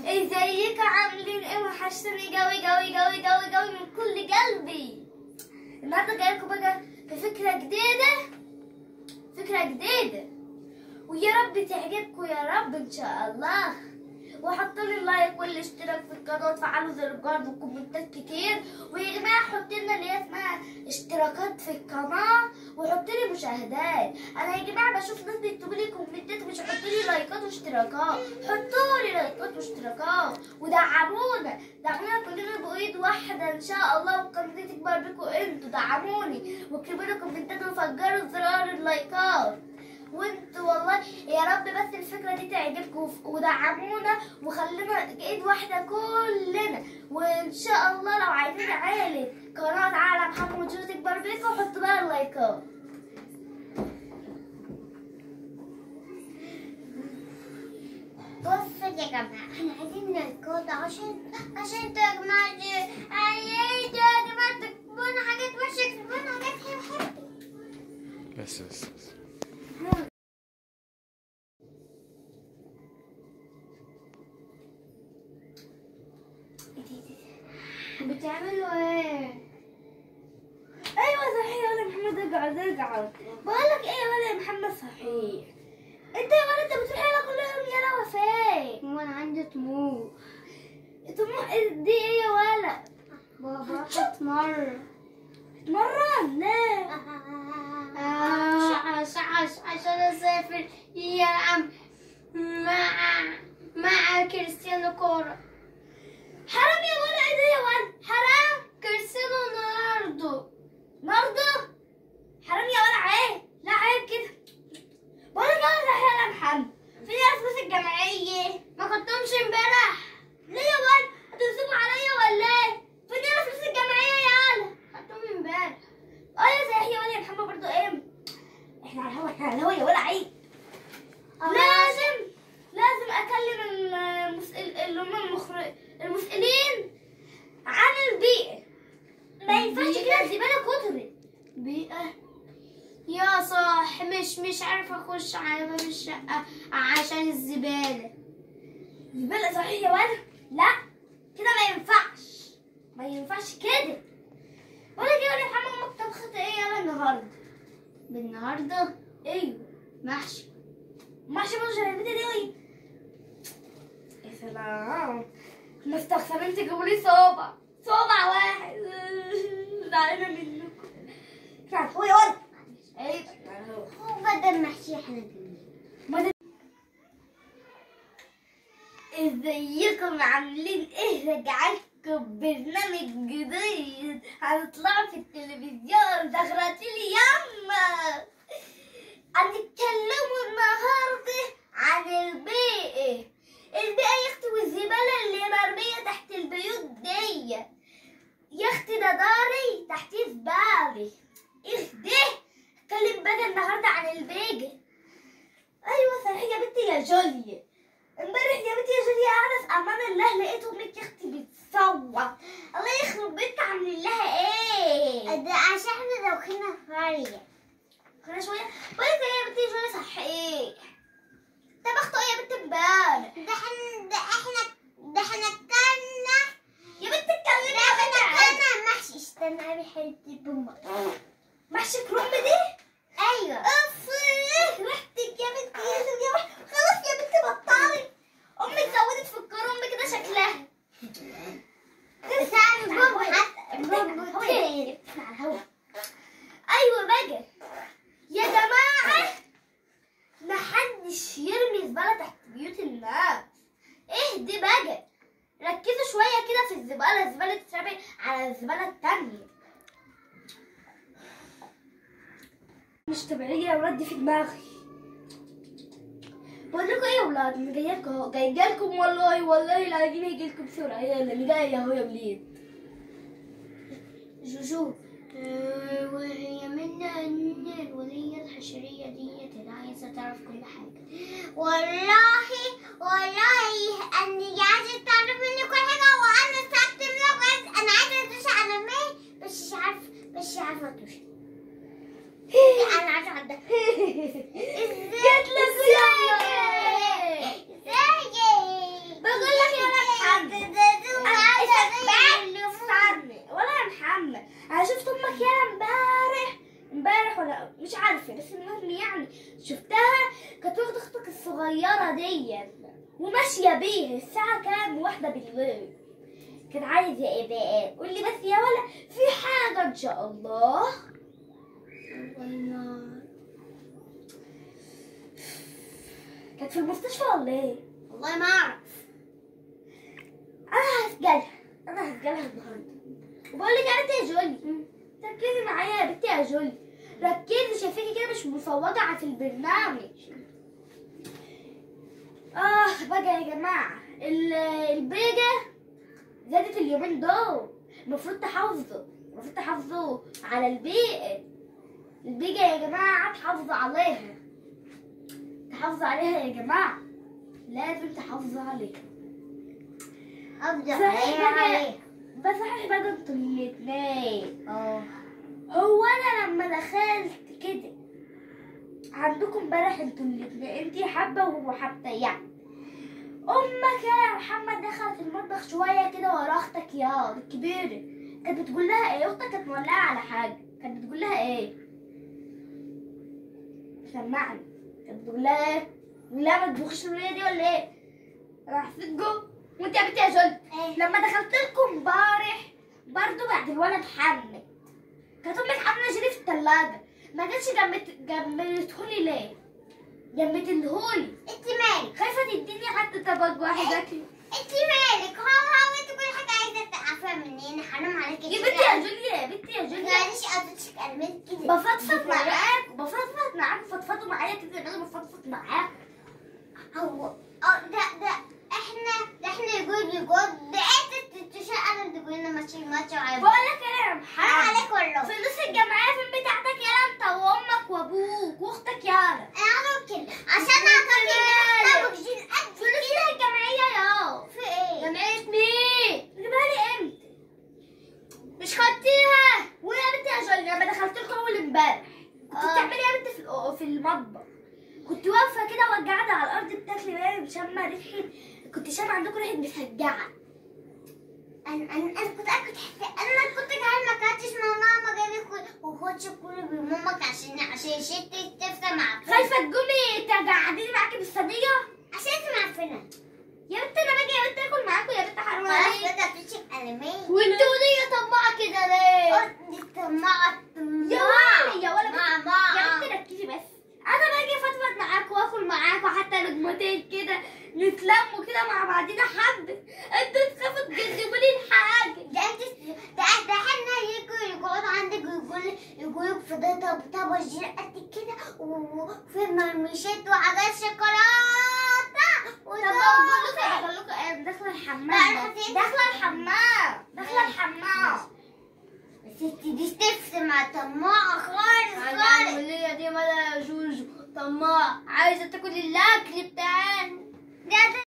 ازيكم عاملين ايه وحشتني جوي جوي جوي جوي جوي من كل قلبي النهارده جاي لكم بقى بفكره جديده فكره جديده ويا رب تعجبكم يا رب ان شاء الله وحطوا لي لايك والاشتراك في القناه وتفعلوا زر الجرس وكومنتات كتير ويا جماعه حطوا لنا اللي هي اسمها اشتراكات في القناه وحطوا لي مشاهدات انا يا جماعه بشوف ناس بيكتبوا لي كومنتات ومش يحطوا لي لايكات واشتراكات حطوا لي لايكات واشتراكات ودعمونا دعمونا كلنا بايد واحده ان شاء الله والقناه دي تكبر بيكم انتوا دعموني واكتبوا لي كومنتات وفجروا زرار اللايكات وانتوا والله يا رب بس الفكره دي تعجبكم ودعمونا وخلينا ايد واحده كلنا وان شاء الله لو عايزين عائله قناه عالم محمد جو تكبر بيكم حطوا بقى اللايكات بصوا يا جماعة احنا عايزين لايكات عشان عشان تجمعوا عايزين يا جماعة تكتبونا حاجات وحشة تكتبونا حاجات حلوة بس بس بس بتعملوا ايه؟ ايوه صحيح يا ولا محمد اقعد اقعد بقول لك ايه يا ولا يا محمد صحيح انت يا ولا انت بتروح هنا كل يوم يا لا وفاء وانا عندي طموح طموح دي ايه يا ولا بابا اتمرن اتمرن ليه عشان اسافر يلعب مع مع كريستيانو كورة حرام يا ولا ايه ده يا ولا حرام كريستيانو رونالدو مرضى حرام يا ولا عيب لا عيب كده بقول لك انا صحيح يا محمد فين الفلوس الجمعيه ما كنتمش امبارح ليه يا ولا هتنصبوا عليا ولا ايه فين الفلوس الجمعيه يا ولا خدتهم امبارح اه يا صحيح يا ولا يا محمد برضو ايه احنا على الهوا احنا على الهوا يا ولا عيب لازم لازم اكلم المسئل اللي هم المخر... المسئلين عن البيئة ما ينفعش كده الزبالة كترت بيئة يا صاح مش مش عارفة اخش على باب الشقة عشان الزبالة الزبالة صحيح يا ولد لا كده ما ينفعش ما ينفعش كده ولا كده يا محمد امك طبخت ايه يلا النهارده بالنهاردة ايوه محشي محشي برضه شربت دي يا سلام مستخسرين تجيبوا لي صوبع صوبع واحد زعلانه منكم كان هو يا ولد عيب هو بدل محشي احنا كمان ازيكم عاملين ايه رجعتكم برنامج جديد هنطلع في التلفزيون دخلتي لي ياما هنتكلموا النهارده عن البيئة البيئة يا اختي والزبالة اللي مرمية تحت البيوت دي يا اختي ده داري تحتيه زبالة ايه ده اتكلم بقى النهارده عن البيئة ايوه صحيح يا بنتي يا جوليا امبارح يا بنتي يا جوليا قاعده في امان الله لقيت امك يا اختي بتصوت الله يخرب بيتك عاملين لها ايه ده عشان احنا دوخينا قرية خلينا شويه بقول لك إيه يا بنتي جوليا صح ايه طبختوا ايه يا بنتي امبارح ده احنا ده احنا ده احنا كنا يا بنتي اتكلمي ده يا احنا بنتي عادي. كنا محشي استنى ابي حتة بومة محشي كرنب دي ايوه اف ريحتك يا بنتي يا بنتي خلاص يا بنتي بطلي امك زودت في الكرنب كده شكلها بس انا بومة حتى بومة على الهوا ايوه بقى يا جماعه محدش يرمي زباله تحت بيوت الناس اهدي بقى ركزوا شويه كده في الزباله الزباله تترمي على الزباله التانية مش طبيعيه يا ولاد دي في دماغي بقول لكم ايه يا ولاد انا جايه لكم اهو جايه لكم والله والله العظيم هيجي لكم بسرعه يلا اللي جايه اهو يا ولاد جوجو آه، وهي منا ان الولية الحشرية دي اللي عايزة تعرف كل حاجة والله والله اني عايزة تعرف مني كل حاجة وانا سبت منك بس انا عايزة ادوس على مين بس مش عارف بس مش عارفة ادوس انا عايزة اعدها جات لك ازاي بقول لك يا الطياره دي وماشيه بيه الساعه كام واحده بالليل كان عايز ايه بقى قول لي بس يا ولا في حاجه ان شاء الله كانت في المستشفى ولا ايه والله ما اعرف انا هسجلها انا هسجلها النهارده وبقول لك يا بنتي يا جولي ركزي معايا يا بنتي يا جولي ركزي شايفاكي كده مش مفوضة في البرنامج اه بقى يا جماعة ال- البيجة زادت اليومين دول المفروض تحافظوا المفروض تحافظوا على البيئة البيجة يا جماعة تحافظوا عليها تحافظوا عليها يا جماعة لازم تحافظوا عليها ابدا صحيح عليها بقى عليها بس صحيح بقى انتوا الاتنين اه هو انا لما دخلت كده عندكم امبارح انتوا الاتنين انتي حبه وهو حبه يعني امك يا محمد دخلت المطبخ شويه كده ورا اختك يا الكبيره كانت بتقول لها ايه اختك كانت مولعه على حاجه كانت بتقول لها ايه سمعني كانت بتقول لها ايه بتقول لها ما تطبخيش الوليه دي ولا ايه راح جو وانت يا بنتي يا جولة ايه لما دخلت لكم امبارح برضو بعد الولد حمل كانت امك عامله جيلي في الثلاجه ما جاتش جمت جمدتهولي ليه جمدتهولي انت مالك خايفه تديني حتى طبق واحد اكل انت مالك هو هو انت كل حاجه عايزه تعرفها منين حرام عليكي يا بنتي يا جوليا يا بنتي يا جوليا معلش قصدتك كلمات كده بفضفض معاك بفضفض معاك فضفضوا معايا كده انا بفضفض معاك هو اه ده ده احنا ده احنا يقول يقول ده انت تشقى انا تقول لنا ماشي ماشي بقول وعيب لك ايه يا حرام محمد عليك والله فلوس الجمعيه فين بتاعتك يالا انت وامك وابوك واختك يالا انا كده عشان اعطيك طبق جين قد فلوس الجمعيه يا في ايه جمعية مين؟ جيبها لي امتى؟ مش خدتيها ويا بنتي يا جوليا لما دخلت لكم اول امبارح كنت آه. بتعملي ايه يا بنتي في الأو- في المطبخ؟ كنت واقفه كده وقاعده على الارض بتاكلي باين شامه ريحه كنت شامه عندكم ريحه مسجعه انا انا انا كنت انا كنت انا كنت قاعد ما كانتش ماما جابت وخدش كل بمامك عشان عشان شتي تفتح مع خايفه تقومي تقعديني معاكي بالصينيه عشان انت معفنه يا بنتي انا باجي يا بنتي اكل معاكم يا بنتي حرام خلاص عليك بدأت تمسك قلمين وانت وليه طماعه كده ليه؟ دي طماعة يا ولا يا ولا مع بنتي- مع يا بنتي ركزي بس انا باجي افضفض معاك واكل معاك وحتى لقمتين كده نتلموا كده مع بعضينا حبه انتوا تخافوا تقدموا لي الحاجه ده انت ده ده احنا يجوا يقعدوا عندك ويقول يقولوا في ده طب طب جيل قد كده و- وفي مرميشات وحاجات شوكولاته طب اقول لكم اقول لكم ايه داخله الحمام لا، بس. داخله الحمام داخله الحمام ستي دي تفس مع طماعة خالص خالص العمليه دي مالها يا جوجو طماع عايزه تاكل الاكل بتاعنا ده